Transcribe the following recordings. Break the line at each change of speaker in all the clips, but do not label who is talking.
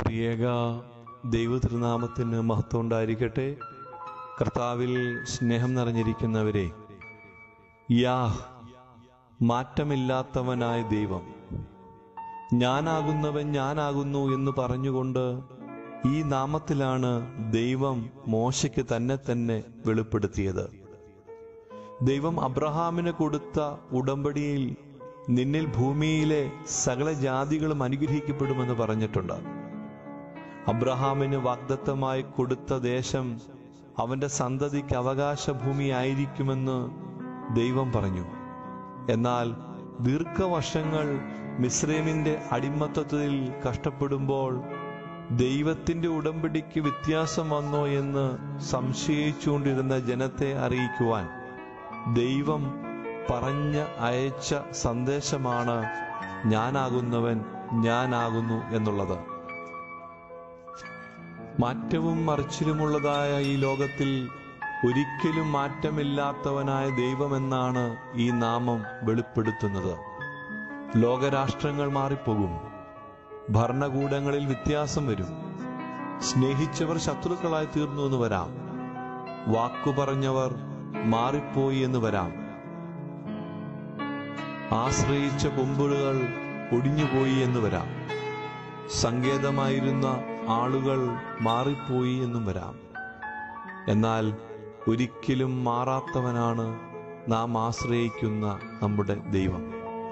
പ്രിയേക ദൈവതിരുനാമത്തിന് മഹത്വം ഉണ്ടായിരിക്കട്ടെ കർത്താവിൽ സ്നേഹം നിറഞ്ഞിരിക്കുന്നവരെ യാഹ് മാറ്റമില്ലാത്തവനായ ദൈവം ഞാനാകുന്നവൻ ഞാനാകുന്നു എന്ന് പറഞ്ഞുകൊണ്ട് ഈ നാമത്തിലാണ് ദൈവം മോശയ്ക്ക് തന്നെ തന്നെ വെളിപ്പെടുത്തിയത് ദൈവം അബ്രഹാമിന് കൊടുത്ത ഉടമ്പടിയിൽ നിന്നിൽ ഭൂമിയിലെ സകല ജാതികളും അനുഗ്രഹിക്കപ്പെടുമെന്ന് പറഞ്ഞിട്ടുണ്ട് അബ്രഹാമിന് വാഗ്ദത്തമായി കൊടുത്ത ദേശം അവന്റെ സന്തതിക്ക് അവകാശ ഭൂമിയായിരിക്കുമെന്ന് ദൈവം പറഞ്ഞു എന്നാൽ ദീർഘവർഷങ്ങൾ മിശ്രമിന്റെ അടിമത്തത്തിൽ കഷ്ടപ്പെടുമ്പോൾ ദൈവത്തിന്റെ ഉടമ്പടിക്ക് വ്യത്യാസം വന്നോ എന്ന് സംശയിച്ചുകൊണ്ടിരുന്ന ജനത്തെ അറിയിക്കുവാൻ ദൈവം പറഞ്ഞ് അയച്ച സന്ദേശമാണ് ഞാനാകുന്നവൻ ഞാനാകുന്നു എന്നുള്ളത് മാറ്റവും മറിച്ചിലുമുള്ളതായ ഈ ലോകത്തിൽ ഒരിക്കലും മാറ്റമില്ലാത്തവനായ ദൈവമെന്നാണ് ഈ നാമം വെളിപ്പെടുത്തുന്നത് ലോകരാഷ്ട്രങ്ങൾ മാറിപ്പോകും ഭരണകൂടങ്ങളിൽ വ്യത്യാസം വരും സ്നേഹിച്ചവർ ശത്രുക്കളായി തീർന്നു എന്ന് വരാം വാക്കു പറഞ്ഞവർ മാറിപ്പോയി എന്ന് വരാം ആശ്രയിച്ച കൊമ്പുകൾ ഒടിഞ്ഞുപോയി എന്ന് വരാം സങ്കേതമായിരുന്ന ആളുകൾ മാറിപ്പോയി എന്നും വരാം എന്നാൽ ഒരിക്കലും മാറാത്തവനാണ് നാം ആശ്രയിക്കുന്ന നമ്മുടെ ദൈവം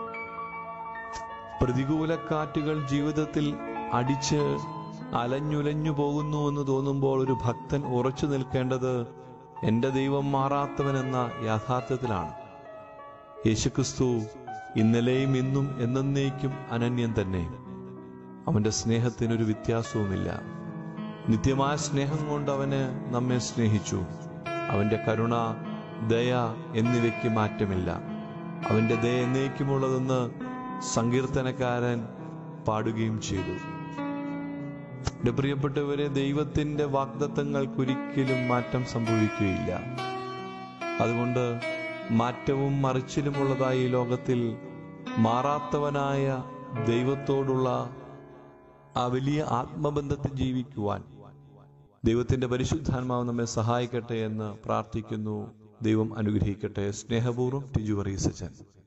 പ്രതികൂല കാറ്റുകൾ ജീവിതത്തിൽ അടിച്ച് അലഞ്ഞുലഞ്ഞു പോകുന്നു എന്ന് തോന്നുമ്പോൾ ഒരു ഭക്തൻ ഉറച്ചു നിൽക്കേണ്ടത് എന്റെ ദൈവം മാറാത്തവനെന്ന യാഥാർത്ഥ്യത്തിലാണ് യേശുക്രിസ്തു ഇന്നലെയും ഇന്നും എന്നേക്കും അനന്യം തന്നെ അവന്റെ സ്നേഹത്തിനൊരു വ്യത്യാസവുമില്ല നിത്യമായ സ്നേഹം കൊണ്ട് അവന് നമ്മെ സ്നേഹിച്ചു അവന്റെ കരുണ ദയ എന്നിവയ്ക്ക് മാറ്റമില്ല അവന്റെ ദയ എന്നേക്കുമുള്ളതെന്ന് സങ്കീർത്തനക്കാരൻ പാടുകയും ചെയ്തു എന്റെ പ്രിയപ്പെട്ടവരെ ദൈവത്തിന്റെ വാഗ്ദത്തങ്ങൾക്കൊരിക്കലും മാറ്റം സംഭവിക്കുകയില്ല അതുകൊണ്ട് മാറ്റവും മറിച്ചിലുമുള്ളതായി ഈ ലോകത്തിൽ മാറാത്തവനായ ദൈവത്തോടുള്ള ആ വലിയ ആത്മബന്ധത്തിൽ ജീവിക്കുവാൻ ദൈവത്തിന്റെ പരിശുദ്ധാത്മാവ് നമ്മെ സഹായിക്കട്ടെ എന്ന് പ്രാർത്ഥിക്കുന്നു ദൈവം അനുഗ്രഹിക്കട്ടെ സ്നേഹപൂർവ്വം ടിജു വറീസച്ചൻ